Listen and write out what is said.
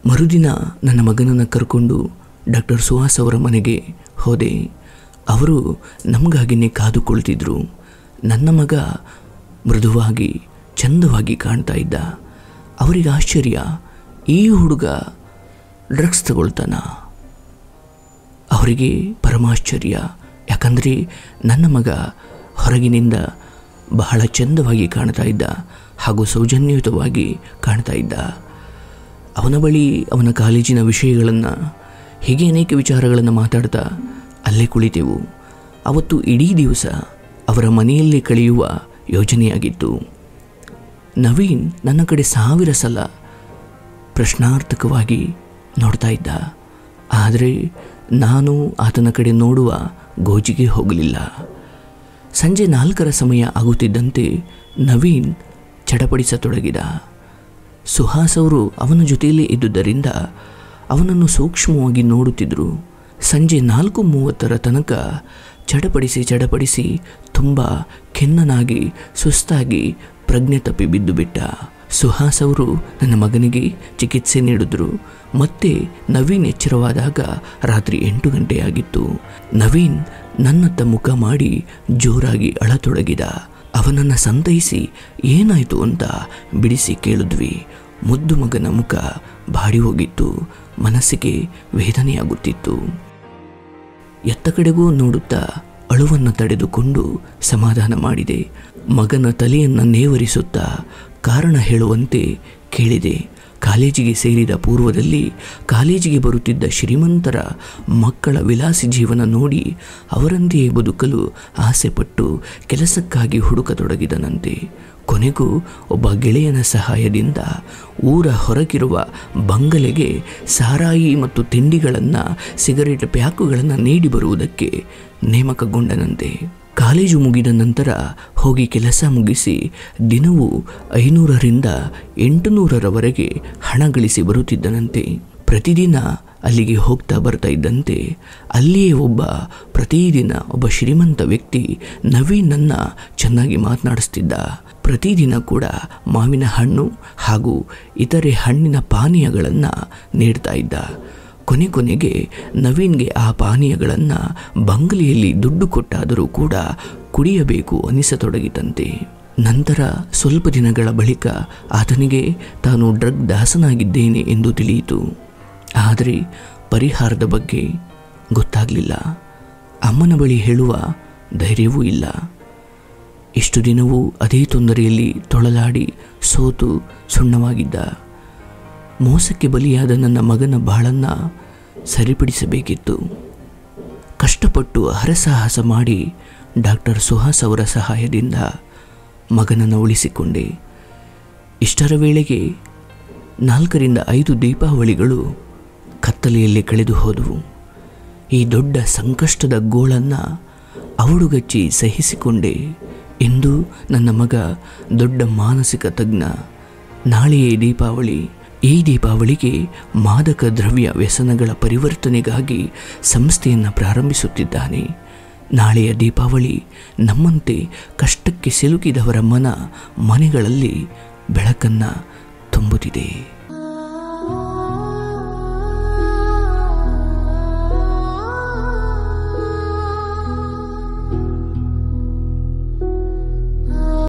ಮರುದಿನ ನನ್ನ ಮಗನನ್ನು ಕರ್ಕೊಂಡು ಡಾಕ್ಟರ್ ಸುಹಾಸ್ ಅವರ ಮನೆಗೆ ಹೋದೆ ಅವರು ನಮಗಾಗಿನೇ ಕಾದು ಕುಳಿತಿದ್ರು ನನ್ನ ಮಗ ಮೃದುವಾಗಿ ಚಂದವಾಗಿ ಕಾಣ್ತಾ ಇದ್ದ ಅವರಿಗೆ ಆಶ್ಚರ್ಯ ಈ ಹುಡುಗ ಡ್ರಗ್ಸ್ ತಗೊಳ್ತಾನ ಅವರಿಗೆ ಪರಮಾಶ್ಚರ್ಯ ಯಾಕಂದರೆ ನನ್ನ ಮಗ ಹೊರಗಿನಿಂದ ಬಹಳ ಚಂದವಾಗಿ ಕಾಣ್ತಾ ಇದ್ದ ಹಾಗೂ ಸೌಜನ್ಯಯುತವಾಗಿ ಕಾಣ್ತಾ ಇದ್ದ ಅವನ ಬಳಿ ಅವನ ಕಾಲೇಜಿನ ವಿಷಯಗಳನ್ನು ಹೀಗೆ ಅನೇಕ ವಿಚಾರಗಳನ್ನು ಮಾತಾಡ್ತಾ ಅಲ್ಲೇ ಕುಳಿತೆವು ಅವತ್ತು ಇಡೀ ದಿವಸ ಅವರ ಮನೆಯಲ್ಲೇ ಕಳೆಯುವ ಯೋಜನೆಯಾಗಿತ್ತು ನವೀನ್ ನನ್ನ ಕಡೆ ಸಾವಿರ ಸಲ ಪ್ರಶ್ನಾರ್ಥಕವಾಗಿ ನೋಡ್ತಾ ಇದ್ದ ಆದರೆ ನಾನು ಆತನ ಕಡೆ ನೋಡುವ ಗೋಜಿಗೆ ಹೋಗಲಿಲ್ಲ ಸಂಜೆ ನಾಲ್ಕರ ಸಮಯ ಆಗುತ್ತಿದ್ದಂತೆ ನವೀನ್ ಚಡಪಡಿಸತೊಡಗಿದ ಸುಹಾಸ್ ಅವರು ಅವನ ಜೊತೆಯಲ್ಲೇ ಇದ್ದುದರಿಂದ ಅವನನ್ನು ಸೂಕ್ಷ್ಮವಾಗಿ ನೋಡುತ್ತಿದ್ದರು ಸಂಜೆ ನಾಲ್ಕು ಮೂವತ್ತರ ತನಕ ಚಡಪಡಿಸಿ ಚಡಪಡಿಸಿ ತುಂಬ ಖಿನ್ನನಾಗಿ ಸುಸ್ತಾಗಿ ಪ್ರಜ್ಞೆ ತಪ್ಪಿ ಬಿದ್ದು ಬಿಟ್ಟ ಸುಹಾಸ್ ಅವರು ನನ್ನ ಮಗನಿಗೆ ಚಿಕಿತ್ಸೆ ನೀಡಿದ್ರು ಮತ್ತೆ ನವೀನ್ ಎಚ್ಚರವಾದಾಗ ರಾತ್ರಿ ಎಂಟು ಗಂಟೆಯಾಗಿತ್ತು ನವೀನ್ ನನ್ನತ್ತ ಮುಖ ಮಾಡಿ ಜೋರಾಗಿ ಅಳತೊಡಗಿದ ಅವನನ್ನು ಸಂತೈಸಿ ಏನಾಯಿತು ಅಂತ ಬಿಡಿಸಿ ಕೇಳಿದ್ವಿ ಮುದ್ದು ಮಗನ ಮುಖ ಬಾಡಿ ಹೋಗಿತ್ತು ಮನಸ್ಸಿಗೆ ವೇದನೆಯಾಗುತ್ತಿತ್ತು ಎತ್ತ ಕಡೆಗೂ ನೋಡುತ್ತಾ ಅಳುವನ್ನು ತಡೆದುಕೊಂಡು ಸಮಾಧಾನ ಮಾಡಿದೆ ಮಗನ ತಲೆಯನ್ನು ನೇವರಿಸುತ್ತಾ ಕಾರಣ ಹೇಳುವಂತೆ ಕೇಳಿದೆ ಕಾಲೇಜಿಗೆ ಸೇರಿದ ಪೂರ್ವದಲ್ಲಿ ಕಾಲೇಜಿಗೆ ಬರುತ್ತಿದ್ದ ಶ್ರೀಮಂತರ ಮಕ್ಕಳ ವಿಲಾಸಿ ಜೀವನ ನೋಡಿ ಅವರಂತೆಯೇ ಬದುಕಲು ಆಸೆಪಟ್ಟು ಕೆಲಸಕ್ಕಾಗಿ ಹುಡುಕತೊಡಗಿದನಂತೆ ಕೊನೆಗೂ ಒಬ್ಬ ಗೆಳೆಯನ ಸಹಾಯದಿಂದ ಊರ ಹೊರಗಿರುವ ಬಂಗಲೆಗೆ ಸಾರಾಯಿ ಮತ್ತು ತಿಂಡಿಗಳನ್ನು ಸಿಗರೇಟ್ ಪ್ಯಾಕುಗಳನ್ನು ನೀಡಿ ಬರುವುದಕ್ಕೆ ನೇಮಕಗೊಂಡನಂತೆ ಕಾಲೇಜು ಮುಗಿದ ನಂತರ ಹೋಗಿ ಕೆಲಸ ಮುಗಿಸಿ ದಿನವೂ ಐನೂರರಿಂದ ಎಂಟುನೂರರವರೆಗೆ ಹಣ ಗಳಿಸಿ ಬರುತ್ತಿದ್ದನಂತೆ ಪ್ರತಿದಿನ ಅಲ್ಲಿಗೆ ಹೋಗ್ತಾ ಬರ್ತಾ ಇದ್ದಂತೆ ಅಲ್ಲಿಯೇ ಒಬ್ಬ ಪ್ರತಿದಿನ ಒಬ್ಬ ಶ್ರೀಮಂತ ವ್ಯಕ್ತಿ ನವೀನನ್ನ ಚೆನ್ನಾಗಿ ಮಾತನಾಡಿಸ್ತಿದ್ದ ಪ್ರತಿದಿನ ಕೂಡ ಮಾವಿನ ಹಣ್ಣು ಹಾಗೂ ಇತರೆ ಹಣ್ಣಿನ ಪಾನೀಯಗಳನ್ನು ನೀಡ್ತಾ ಇದ್ದ ಕೊನೆ ಕೊನೆಗೆ ನವೀನ್ಗೆ ಆ ಪಾನೀಯಗಳನ್ನು ಬಂಗಲೆಯಲ್ಲಿ ದುಡ್ಡು ಕೊಟ್ಟಾದರೂ ಕೂಡ ಕುಡಿಯಬೇಕು ಅನಿಸತೊಡಗಿತಂತೆ ನಂತರ ಸ್ವಲ್ಪ ದಿನಗಳ ಬಳಿಕ ಆತನಿಗೆ ತಾನು ಡ್ರಗ್ ದಾಸನಾಗಿದ್ದೇನೆ ಎಂದು ತಿಳಿಯಿತು ಆದರೆ ಪರಿಹಾರದ ಬಗ್ಗೆ ಗೊತ್ತಾಗಲಿಲ್ಲ ಅಮ್ಮನ ಬಳಿ ಹೇಳುವ ಧೈರ್ಯವೂ ಇಲ್ಲ ಇಷ್ಟು ದಿನವೂ ಅದೇ ತೊಂದರೆಯಲ್ಲಿ ತೊಳಲಾಡಿ ಸೋತು ಸುಣ್ಣವಾಗಿದ್ದ ಮೋಸಕ್ಕೆ ಬಲಿಯಾದ ನನ್ನ ಮಗನ ಬಾಳನ್ನು ಸರಿಪಡಿಸಬೇಕಿತ್ತು ಕಷ್ಟಪಟ್ಟು ಹರಸಾಹಸ ಮಾಡಿ ಡಾಕ್ಟರ್ ಸುಹಾಸ್ ಅವರ ಸಹಾಯದಿಂದ ಮಗನನ್ನು ಉಳಿಸಿಕೊಂಡೆ ಇಷ್ಟರ ವೇಳೆಗೆ ನಾಲ್ಕರಿಂದ ಐದು ದೀಪಾವಳಿಗಳು ಕತ್ತಲೆಯಲ್ಲಿ ಕಳೆದು ಹೋದವು ಈ ದೊಡ್ಡ ಸಂಕಷ್ಟದ ಗೋಳನ್ನು ಅವಳುಗಚ್ಚಿ ಸಹಿಸಿಕೊಂಡೆ ಇಂದು ನನ್ನ ಮಗ ದೊಡ್ಡ ಮಾನಸಿಕ ತಜ್ಞ ನಾಳೆಯೇ ದೀಪಾವಳಿ ಈ ದೀಪಾವಳಿಗೆ ಮಾದಕ ದ್ರವ್ಯ ವ್ಯಸನಗಳ ಪರಿವರ್ತನೆಗಾಗಿ ಸಂಸ್ಥೆಯನ್ನು ಪ್ರಾರಂಭಿಸುತ್ತಿದ್ದಾನೆ ನಾಳೆಯ ದೀಪಾವಳಿ ನಮ್ಮಂತೆ ಕಷ್ಟಕ್ಕೆ ಸಿಲುಕಿದವರ ಮನ ಮನೆಗಳಲ್ಲಿ ಬೆಳಕನ್ನು ತುಂಬುತ್ತಿದೆ